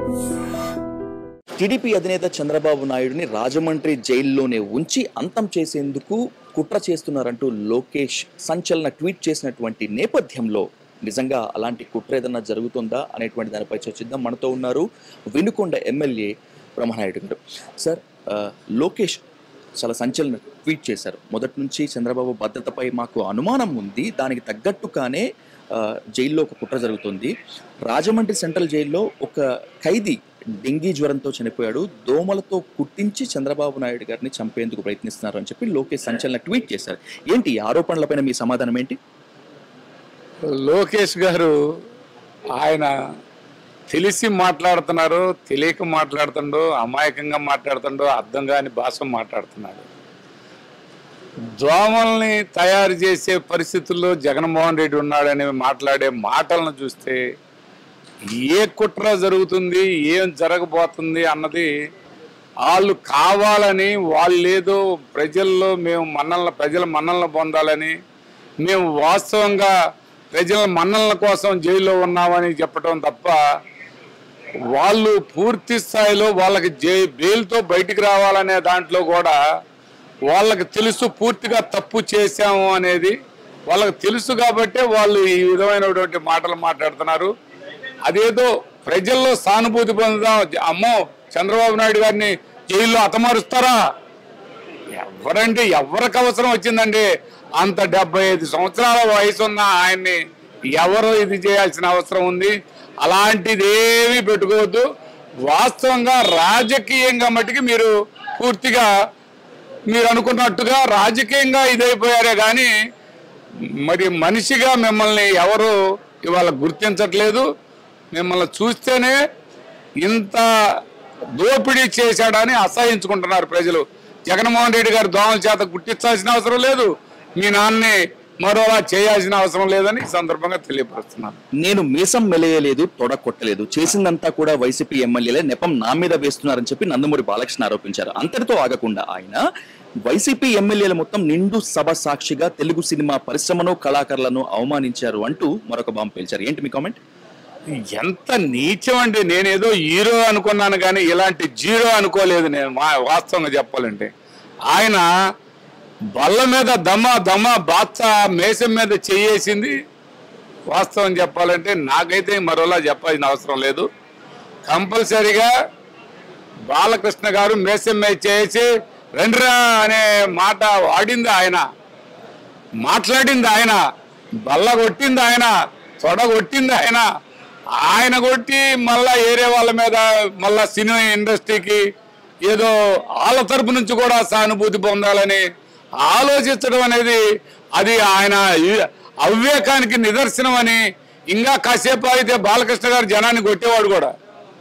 TDP అధినేత చంద్రబాబు నాయుడుని రాజమండ్రి జైల్లోనే ఉంచి అంతం చేసేందుకు కుట్ర చేస్తున్నారంటూ లోకేష్ సంచలన ట్వీట్ చేసినటువంటి నేపథ్యంలో నిజంగా అలాంటి కుట్ర ఏదన్నా జరుగుతుందా అనేటువంటి దానిపై చర్చిద్దాం మనతో ఉన్నారు వినుకొండ ఎమ్మెల్యే బ్రహ్మనాయుడు గారు సార్ ఆ, లోకేష్ చాలా సంచలన ట్వీట్ చేశారు మొదటి నుంచి చంద్రబాబు భద్రతపై మాకు అనుమానం ఉంది దానికి తగ్గట్టుగానే ఆ, జైల్లో ఒక కుట్ర జరుగుతుంది రాజమండ్రి సెంట్రల్ జైల్లో ఒక ఖైదీ డెంగీ జ్వరంతో చనిపోయాడు దోమలతో కుట్టించి చంద్రబాబు నాయుడు గారిని చంపేందుకు ప్రయత్నిస్తున్నారు అని చెప్పి లోకేష్ సంచలన ట్వీట్ చేశారు ఏంటి ఈ ఆరోపణలపైన మీ సమాధానం ఏంటి లోకేష్ గారు ఆయన తెలిసి మాట్లాడుతున్నారు తెలియక మాట్లాడుతుండో అమాయకంగా మాట్లాడుతుండో అర్థం కాని భాష మాట్లాడుతున్నాడు దోమల్ని తయారు చేసే పరిస్థితుల్లో జగన్మోహన్ రెడ్డి ఉన్నాడని మాట్లాడే మాటలను చూస్తే ఏ కుట్ర జరుగుతుంది ఏం జరగబోతుంది అన్నది వాళ్ళు కావాలని వాళ్ళేదో ప్రజల్లో మేము మన్నల ప్రజల మన్నలను పొందాలని మేము వాస్తవంగా ప్రజల మన్నల కోసం జైల్లో ఉన్నామని చెప్పడం తప్ప వాళ్ళు పూర్తి స్థాయిలో వాళ్ళకి జై బెయిల్తో బయటికి రావాలనే దాంట్లో కూడా వాళ్ళకి తెలుసు పూర్తిగా తప్పు చేశాము అనేది వాళ్ళకి తెలుసు కాబట్టే వాళ్ళు ఈ విధమైనటువంటి మాటలు మాట్లాడుతున్నారు అదేదో ప్రజల్లో సానుభూతి పొందుదాం అమ్మో చంద్రబాబు నాయుడు గారిని జైల్లో అతమారుస్తారా ఎవరంటే ఎవరికి అవసరం వచ్చిందండి అంత డెబ్బై ఐదు సంవత్సరాల వయసు ఉన్న ఆయన్ని ఎవరు ఇది చేయాల్సిన అవసరం ఉంది అలాంటిది ఏమీ పెట్టుకోవద్దు వాస్తవంగా రాజకీయంగా మట్టుకి మీరు పూర్తిగా మీరు అనుకున్నట్టుగా రాజకీయంగా ఇదైపోయారే కానీ మరి మనిషిగా మిమ్మల్ని ఎవరు ఇవాళ గుర్తించట్లేదు మిమ్మల్ని చూస్తేనే ఇంత దోపిడీ చేశాడని అసహించుకుంటున్నారు ప్రజలు జగన్మోహన్ రెడ్డి గారు దోమల చేత గుర్తించాల్సిన అవసరం లేదు మీ నాన్నని మరోలా చేయాల్సిన అవసరం లేదని ఈ సందర్భంగా తెలియపరుస్తున్నాను నేను మీసం మెలేయలేదు తొడ కొట్టలేదు చేసిందంతా కూడా వైసీపీ ఎమ్మెల్యేలే నెపం నా మీద వేస్తున్నారని చెప్పి నందమూరి బాలకృష్ణ ఆరోపించారు అంతటితో ఆగకుండా ఆయన వైసీపీ ఎమ్మెల్యేల మొత్తం నిండు సభ సాక్షిగా తెలుగు సినిమా పరిశ్రమను కళాకారులను అవమానించారు అంటూ మరొక బాంబు పేల్చారు ఏంటి మీ కామెంట్ ఎంత నీచం అండి నేనేదో హీరో అనుకున్నాను కానీ ఇలాంటి జీరో అనుకోలేదు నేను మా వాస్తవంగా చెప్పాలంటే ఆయన బల్ల మీద దమ దమ బాత్స మేసం మీద చేయేసింది వాస్తవం చెప్పాలంటే నాకైతే మరోలా చెప్పాల్సిన అవసరం లేదు కంపల్సరీగా బాలకృష్ణ గారు మేసం మీద చేసి రండిరా అనే మాట వాడింది ఆయన మాట్లాడింది ఆయన బల్ల కొట్టింది ఆయన తొడ కొట్టింది ఆయన ఆయన కొట్టి మళ్ళా ఏరే వాళ్ళ మీద మళ్ళా సినిమా ఇండస్ట్రీకి ఏదో వాళ్ళ తరపు నుంచి కూడా సానుభూతి పొందాలని ఆలోచించడం అనేది అది ఆయన ఈ- అవివేకానికి నిదర్శనం అని ఇంకా కాసేపు అయితే బాలకృష్ణ గారు జనాన్ని కొట్టేవాడు కూడా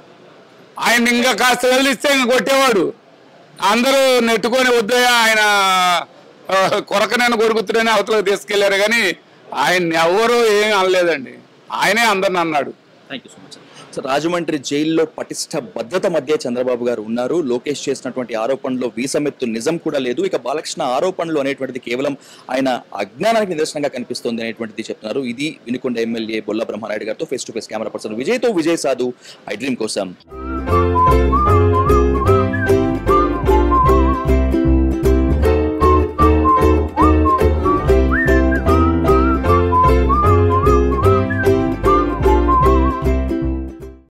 ఆయన ఇంకా కాస్త వదిలిస్తే ఇంకా కొట్టేవాడు అందరూ నెట్టుకొని వద్దయా ఆయన ఆ, కొరకనైనా కొరుకుతుడని అవతలకు తీసుకెళ్లారు కానీ ఆయన ఎవరు ఏం అనలేదండి ఆయనే అందరిని అన్నాడు thank you so much so Rajahmundry జైల్లో పటిష్ట భద్రత మధ్య చంద్రబాబు గారు ఉన్నారు లోకేష్ చేసినటువంటి ఆరోపణలో వీసమెత్తు నిజం కూడా లేదు ఇక బాలకృష్ణ ఆరోపణలు అనేటువంటిది కేవలం ఆయన అజ్ఞానానికి నిదర్శనంగా కనిపిస్తుంది అనేటువంటిది చెప్తున్నారు ఇది వినుకొండ ఎమ్మెల్యే బొల్ల బ్రహ్మనాయుడు గారితో face to face camera person విజయ్తో విజయ్ సాధు ఐ డ్రీమ్ కోసం